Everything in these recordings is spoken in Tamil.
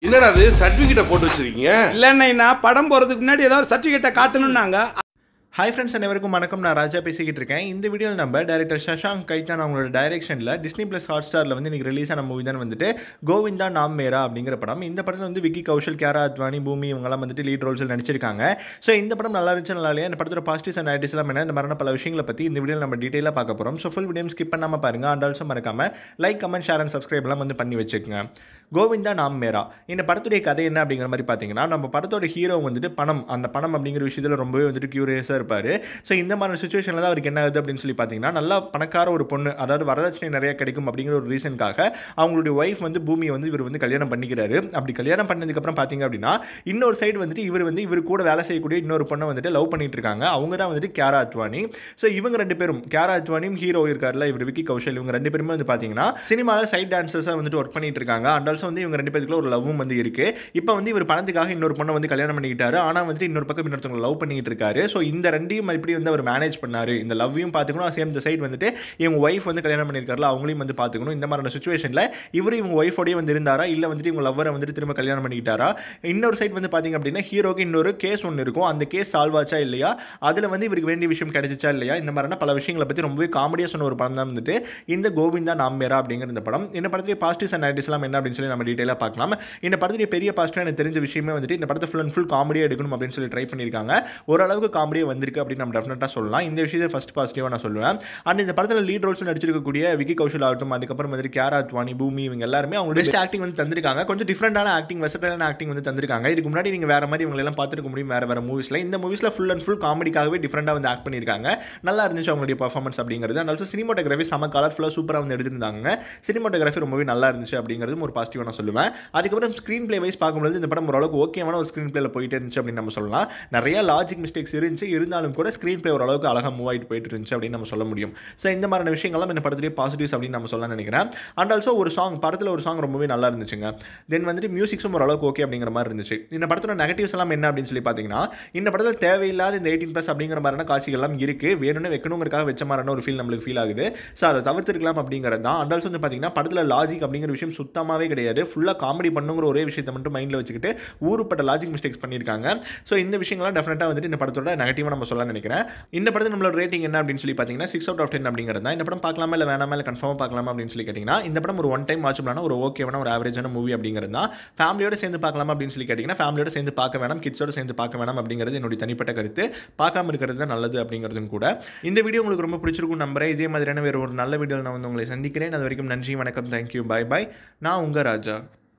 என்னடா அது சர்டிபிகேட்டை போட்டு வச்சிருக்கீங்க இல்லைன்னா படம் போகிறதுக்கு முன்னாடி ஏதாவது சர்டிஃபிகேட்டை காட்டணும்னாங்க ஹாய் ஃப்ரெண்ட்ஸ் அனைவருக்கும் வணக்கம் நான் ராஜா பேசிக்கிட்டு இருக்கேன் இந்த வீடியோவில் நம்ம டைரக்டர் சஷாங்க் கைத்தான் அவங்களோட டைரக்ஷனில் டிஸ்னி ப்ளஸ் ஹாட் ஸ்டாரில் வந்து இன்னைக்கு ரிலீஸ் ஆன மூவி தான் வந்துட்டு கோவிந்தா நாம் மேரா அப்படிங்கிற படம் இந்த படத்தில் வந்து விக்கி கௌஷல் கேரா அத்வானி பூமி இவங்கெல்லாம் வந்துட்டு லீட் ரோல்ஸில் நடிச்சிருக்காங்க ஸோ இந்த படம் நல்லா இருந்துச்சு நல்லா இல்லையா இந்த படத்தோட பாசிட்டிவ்ஸ் அண்ட் நைட்டிஸ் எல்லாம் என்ன இந்த மாதிரியான பல விஷயங்களை பற்றி இந்த வீடியோவில் நம்ம டீட்டெயிலாக பார்க்க போகிறோம் ஸோ ஃபுல் வீடியோ ஸ்கிப் பண்ணாமல் பாருங்கள் அண்ட் ஆல்சோ மறக்காம like comment share and subscribe எல்லாம் வந்து பண்ணி வச்சுக்கோங்க கோவிந்தா நாம் மேரா இந்த படத்துடைய கதை என்ன அப்படிங்கிற மாதிரி பார்த்தீங்கன்னா நம்ம படத்தோட ஹீரோ வந்துட்டு பணம் அந்த பணம் அப்படிங்கிற விஷயத்தில் ரொம்பவே வந்துட்டு க்யூரியஸாக இருப்பார் ஸோ இந்த மாதிரி சுச்சுவேஷனில் தான் அவருக்கு என்ன ஆகுது அப்படின்னு சொல்லி பார்த்தீங்கன்னா நல்லா பணக்கார ஒரு பொண்ணு அதாவது வரதட்சணை நிறைய கிடைக்கும் அப்படிங்கிற ஒரு ரீசனுக்காக அவங்களுடைய ஒய்ஃப் வந்து பூமியை வந்து இவர் வந்து கல்யாணம் பண்ணிக்கிறாரு அப்படி கல்யாணம் பண்ணதுக்கப்புறம் பார்த்தீங்க அப்படின்னா இன்னொரு சைடு வந்துட்டு இவர் வந்து இவர் கூட வேலை செய்யக்கூடிய இன்னொரு பொண்ணை வந்துட்டு லவ் பண்ணிட்டு இருக்காங்க அவங்க தான் வந்துட்டு கேரா அத்வானி ஸோ இவங்க ரெண்டு பேரும் கேரா அத்வானியும் ஹீரோ இருக்கார்ல இவர் விக்கி கௌஷல் இவங்க ரெண்டு பேருமே வந்து பார்த்தீங்கன்னா சினிமாவில் சைட் டான்சர்ஸாக வந்துட்டு ஒர்க் பண்ணிட்டு இருக்காங்க அண்ட் ஆல்சோ வந்து இவங்க ரெண்டு பேருக்குள்ள ஒரு லவ்வும் வந்து இருக்கு இப்போ வந்து இவர் பணத்துக்காக இன்னொரு பொண்ணை வந்து கல்யாணம் பண்ணிக்கிட்டாரு ஆனால் வந்துட்டு இன்னொரு பக்கம் இன்னொருத்தவங்க லவ் பண்ணிக்கிட்டு இருக்காரு ஸோ இந்த ரெண்டையும் எப்படி வந்து அவர் மேனேஜ் பண்ணாரு இந்த லவ்வையும் பார்த்துக்கணும் சேம் இந்த சைடு வந்துட்டு இவங்க ஒய்ஃப் வந்து கல்யாணம் பண்ணியிருக்காருல அவங்களையும் வந்து பார்த்துக்கணும் இந்த மாதிரியான சுச்சுவேஷனில் இவர் இவங்க ஒய்ஃபோடய வந்து இருந்தாரா இல்லை வந்துட்டு இவங்க லவ்வரை வந்துட்டு திரும்ப கல்யாணம் பண்ணிக்கிட்டாரா இன்னொரு சைடு வந்து பார்த்தீங்க அப்படின்னா ஹீரோக்கு இன்னொரு கேஸ் ஒன்று இருக்கும் அந்த கேஸ் சால்வ் ஆச்சா இல்லையா அதில் வந்து இவருக்கு வேண்டிய விஷயம் கிடைச்சிச்சா இல்லையா இந்த மாதிரியான பல விஷயங்களை பற்றி ரொம்பவே காமெடியாக சொன்ன ஒரு படம் தான் வந்துட்டு இந்த கோவிந்தா நாம்பேரா அப்படிங்கிற இந்த படம் இந்த படத்துடைய பாசிட்டிவ்ஸ் அண்ட் நைட்டிஸ் எல்லாம் என்ன அப்படின்னு சொல்லி நம்ம டீட்டெயிலாக பார்க்கலாம் இந்த படத்துடைய பெரிய பாசிட்டிவ் எனக்கு தெரிஞ்ச விஷயமே வந்துட்டு இந்த படத்தை ஃபுல் அண்ட் ஃபுல் காமெடியாக எடுக்கணும் அப்படின்னு சொல்லி ட்ரை பண்ணியிருக்காங்க ஓரளவுக்கு காமெடியாக வந்திருக்கு அப்படின்னு நம்ம டெஃபினட்டாக சொல்லலாம் இந்த விஷயத்தை ஃபஸ்ட் பாசிட்டிவாக நான் சொல்லுவேன் அண்ட் இந்த படத்தில் லீட் ரோல்ஸ் நடிச்சிருக்கக்கூடிய விக்கி கௌஷல் ஆகட்டும் அதுக்கப்புறம் வந்துட்டு கேரா அத்வானி பூமி இவங்க எல்லாருமே அவங்க பெஸ்ட் ஆக்டிங் வந்து தந்திருக்காங்க கொஞ்சம் டிஃப்ரெண்டான ஆக்டிங் வெசட்டான ஆக்டிங் வந்து தந்திருக்காங்க இதுக்கு முன்னாடி நீங்கள் வேற மாதிரி இவங்க எல்லாம் பார்த்துருக்க முடியும் வேற வேற மூவிஸில் இந்த மூவிஸில் ஃபுல் அண்ட் ஃபுல் காமெடிக்காகவே டிஃப்ரெண்டாக வந்து ஆக்ட் பண்ணியிருக்காங்க நல்லா இருந்துச்சு அவங்களுடைய பர்ஃபார்மன்ஸ் அப்படிங்கிறது அண்ட் ஆல்சோ சினிமாட்டோகிராஃபி செம கலர்ஃபுல்லாக சூப்பராக வந்து எடுத்திருந்தாங்க சினிமாட்டோகிராஃபி ரொம்பவே நல்லா இருந்துச்சு அப்படிங்கிறதும் ஒரு பாசிட்டிவாக நான் சொல்லுவேன் அதுக்கப்புறம் ஸ்க்ரீன் பிளே வைஸ் பார்க்கும்போது இந்த படம் ஓரளவுக்கு ஓகேவான ஒரு ஸ்க்ரீன் பிளேல போயிட்டு இருந்துச்சு அப்படின்னு நம்ம சொல்லலாம் நிறைய லாஜிக் மிஸ்டேக்ஸ் இருந்துச்சு இருந்தாலும் கூட ஸ்க்ரீன் பிளே ஓரளவுக்கு அழகாக மூவ் ஆகிட்டு போயிட்டு இருந்துச்சு அப்படின்னு நம்ம சொல்ல முடியும் ஸோ இந்த மாதிரியான விஷயங்கள்லாம் இந்த படத்துலேயே பாசிட்டிவ்ஸ் அப்படின்னு நம்ம சொல்ல நினைக்கிறேன் அண்ட் ஆல்சோ ஒரு சாங் படத்தில் ஒரு சாங் ரொம்பவே நல்லா இருந்துச்சுங்க தென் வந்துட்டு மியூசிக்ஸும் ஓரளவுக்கு ஓகே அப்படிங்கிற மாதிரி இருந்துச்சு இந்த படத்தோட நெகட்டிவ்ஸ் எல்லாம் என்ன அப்படின்னு சொல்லி பார்த்தீங்கன்னா இந்த படத்தில் தேவையில்லாத இந்த எயிட்டீன் ப்ளஸ் அப்படிங்கிற மாதிரியான காட்சிகள் எல்லாம் இருக்கு வேணும்னு வைக்கணுங்கிறக்காக வச்ச மாதிரியான ஒரு ஃபீல் நம்மளுக்கு ஃபீல் ஆகுது ஸோ அதை தவிர்த்திருக்கலாம் அப்படிங்கிறது தான் அண்ட் ஆல்சோ வந்து பார்த்தீங்கன்னா படத்தில் லாஜிக் அப்படிங்கிற விஷயம் சுத்தமாகவே கிடையாது ஃபுல்லாக காமெடி பண்ணுங்கிற ஒரே விஷயத்தை மட்டும் மைண்டில் வச்சுக்கிட்டு ஊருப்பட்ட லாஜிக் மிஸ்டேக்ஸ் பண்ணியிருக்காங்க ஸோ இந்த விஷயங்கள்லாம் டெஃபினட்டாக வந்துட்டு இந்த படத்தோட நெகட்டிவாக நம்ம சொல்ல நினைக்கிறேன் இந்த படத்தில் நம்மளோட ரேட்டிங் என்ன அப்படின்னு சொல்லி பார்த்தீங்கன்னா சிக்ஸ் அவுட் ஆஃப் டென் அப்படிங்கிறது தான் இந்த படம் பார்க்கலாமா இல்லை வேணாமா இல்லை கன்ஃபார்மாக பார்க்கலாமா அப்படின்னு சொல்லி கேட்டிங்கன்னா இந்த படம் ஒரு ஒன் டைம் வாட்ச் பண்ணலாம் ஒரு ஓகேவான ஒரு ஆவரேஜான மூவி அப்படிங்கிறது தான் ஃபேமிலியோட சேர்ந்து பார்க்கலாமா அப்படின்னு சொல்லி கேட்டிங்கன்னா ஃபேமிலியோட சேர்ந்து பார்க்க வேணாம் கிட்ஸோட சேர்ந்து பார்க்க வேணாம் அப்படிங்கிறது என்னுடைய தனிப்பட்ட கருத்து பார்க்காம இருக்கிறது தான் நல்லது அப்படிங்கிறதும் கூட இந்த வீடியோ உங்களுக்கு ரொம்ப பிடிச்சிருக்கும் நம்புறேன் இதே மாதிரியான வேறு ஒரு நல்ல வீடியோவில் நான் வந்து உங்களை சந்திக்கிறேன் அது வரைக்கும் நன்றி வணக்கம் தேங்க்யூ பை பை நான் உங்கள் ராஜா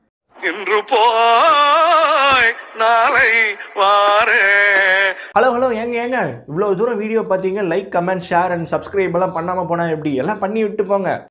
இன்று போய் நாளை வாரே ஹலோ ஹலோ ஏங்க ஏங்க இவ்வளோ தூரம் வீடியோ பார்த்தீங்க like comment share and subscribe எல்லாம் பண்ணாமல் போனால் எப்படி எல்லாம் பண்ணி விட்டு போங்க